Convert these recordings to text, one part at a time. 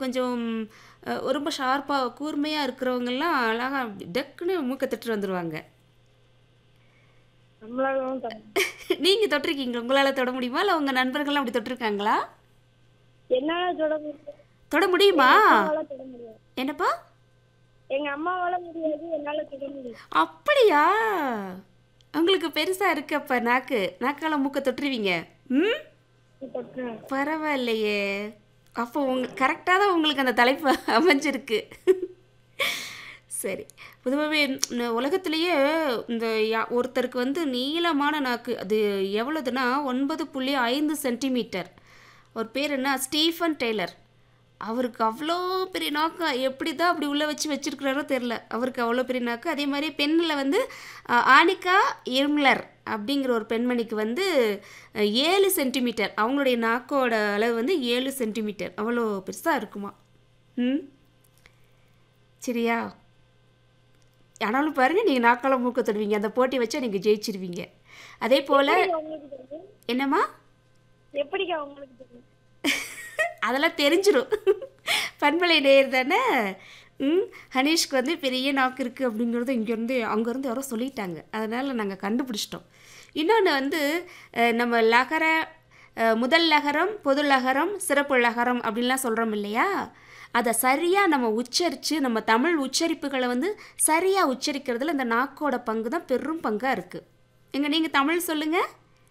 கொஞ்சம் அஹ், ரொம்ப ஷார்ப்பாக கூர்மையாக இருக்கிறவங்கெல்லாம் அழகாக டக்குன்னு மூக்கை தொட்டு வந்துடுவாங்க நம்மளால தான் நீங்கள் தொட்டிருக்கீங்களா உங்களால் தொட முடியுமா இல்லை உங்கள் நண்பர்கள்லாம் அப்படி தொட்டிருக்காங்களா என்னால தொட முடியாது தொட முடியுமா அம்மாவால தொட முடியாது என்னப்பா எங்க அம்மாவால முடியாது என்னால தொட முடியாது அப்படியா உங்களுக்கு பெருசாக இருக்கு அப்போ நாக்கு நாக்கால மூக்கை தொட்டுருவீங்க ம் தொட்டுறேன் பரவாயில்லையே அப்போ உங்க கரெக்டாக தான் உங்களுக்கு அந்த தலைப்பு அமைஞ்சிருக்கு சரி பொதுவாகவே உலகத்திலேயே இந்த யா- ஒருத்தருக்கு வந்து நீளமான நாக்கு அது எவ்வளோதுன்னா ஒன்பது புள்ளி ஐந்து சென்டிமீட்டர் ஒரு பேர் என்ன ஸ்டீஃபன் டெய்லர் அவருக்கு அவ்வளோ பெரிய நாக்கு எப்படி தான் அப்படி உள்ளே வச்சு வச்சிருக்கிறாரோ தெரில அவருக்கு அவ்வளோ பெரிய நாக்கு அதே மாதிரி பெண்ணில் வந்து அஹ், ஆனிகா இர்ம்லர் அப்படிங்கிற ஒரு பெண்மணிக்கு வந்து அஹ், ஏழு சென்டிமீட்டர் அவங்களுடைய நாக்கோட அளவு வந்து ஏழு சென்டிமீட்டர் அவ்வளோ பெருசாக இருக்குமா ம் சரியா ஆனாலும் பாருங்கள் நீங்கள் நாக்கால மூக்க தொடுவீங்க அந்த போட்டி வச்சா நீங்கள் ஜெயிச்சிருவீங்க அதே போல் உங்களுக்கு தெரியும் என்னம்மா எப்படிக்கா உங்களுக்கு தெரியும் அதெல்லாம் தெரிஞ்சிடும் பண்பலை நேர் தானே ம் ஹனீஷ்க்கு வந்து பெரிய நாக்கு இருக்குது அப்படிங்கிறது இங்கேருந்து அங்கேருந்து யாரோ சொல்லிட்டாங்க அதனால் நாங்கள் கண்டுபிடிச்சிட்டோம் இன்னொன்று வந்து அஹ், நம்ம லகர அஹ், முதல் லகரம் பொது லகரம் சிறப்பு லகரம் அப்படின்லாம் சொல்கிறோம் இல்லையா அதை சரியாக நம்ம உச்சரித்து நம்ம தமிழ் உச்சரிப்புகளை வந்து சரியாக உச்சரிக்கிறதுல இந்த நாக்கோட பங்கு தான் பெரும் பங்காக இருக்குது எங்க நீங்கள் தமிழ் சொல்லுங்கள்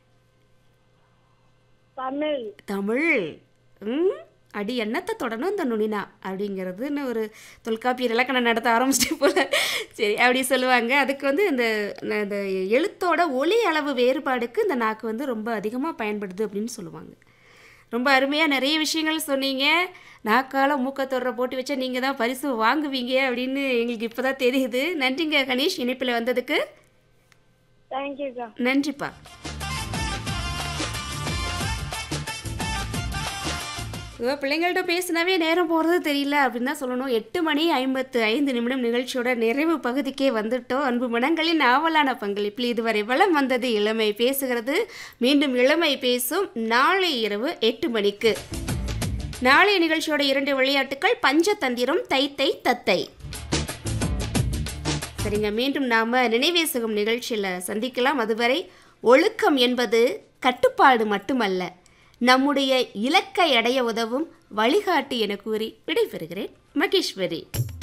தமிழ் தமிழ் ம் அடி எண்ணத்தை தொடணும் இந்த நுனினா அப்படிங்கிறதுன்னு ஒரு தொல்காப்பியர் இலக்கணம் நடத்த ஆரம்பிச்சிட்டு போல சரி அப்படி சொல்லுவாங்க அதுக்கு வந்து இந்த இந்த எழுத்தோட ஒலி அளவு வேறுபாடுக்கு இந்த நாக்கு வந்து ரொம்ப அதிகமாக பயன்படுது அப்படின்னு சொல்லுவாங்க ரொம்ப அருமையாக நிறைய விஷயங்கள் சொன்னீங்க நாக்கால மூக்க தொடுற போட்டு வச்சா நீங்கள் தான் பரிசு வாங்குவீங்க அப்படின்னு எங்களுக்கு இப்போ தான் தெரியுது நன்றிங்க கணேஷ் இணைப்பில் வந்ததுக்கு தேங்க்யூக்கா நன்றிப்பா இப்போ பிள்ளைங்கள்ட்ட பேசினாவே நேரம் போகிறது தெரியல அப்படின்னு தான் சொல்லணும் எட்டு மணி ஐம்பத்து ஐந்து நிமிடம் நிகழ்ச்சியோட நிறைவு பகுதிக்கே வந்துட்டோம் அன்பு மனங்களின் ஆவலான பங்களிப்பில் இதுவரை வளம் வந்தது இளமை பேசுகிறது மீண்டும் இளமை பேசும் நாளை இரவு எட்டு மணிக்கு நாளைய நிகழ்ச்சியோட இரண்டு விளையாட்டுகள் பஞ்சதந்திரம் தைத்தை தத்தை சரிங்க மீண்டும் நாம் நினைவேசகம் நிகழ்ச்சியில் சந்திக்கலாம் அதுவரை ஒழுக்கம் என்பது கட்டுப்பாடு மட்டுமல்ல நம்முடைய இலக்கை அடைய உதவும் வழிகாட்டி என கூறி விடைபெறுகிறேன் மகேஸ்வரி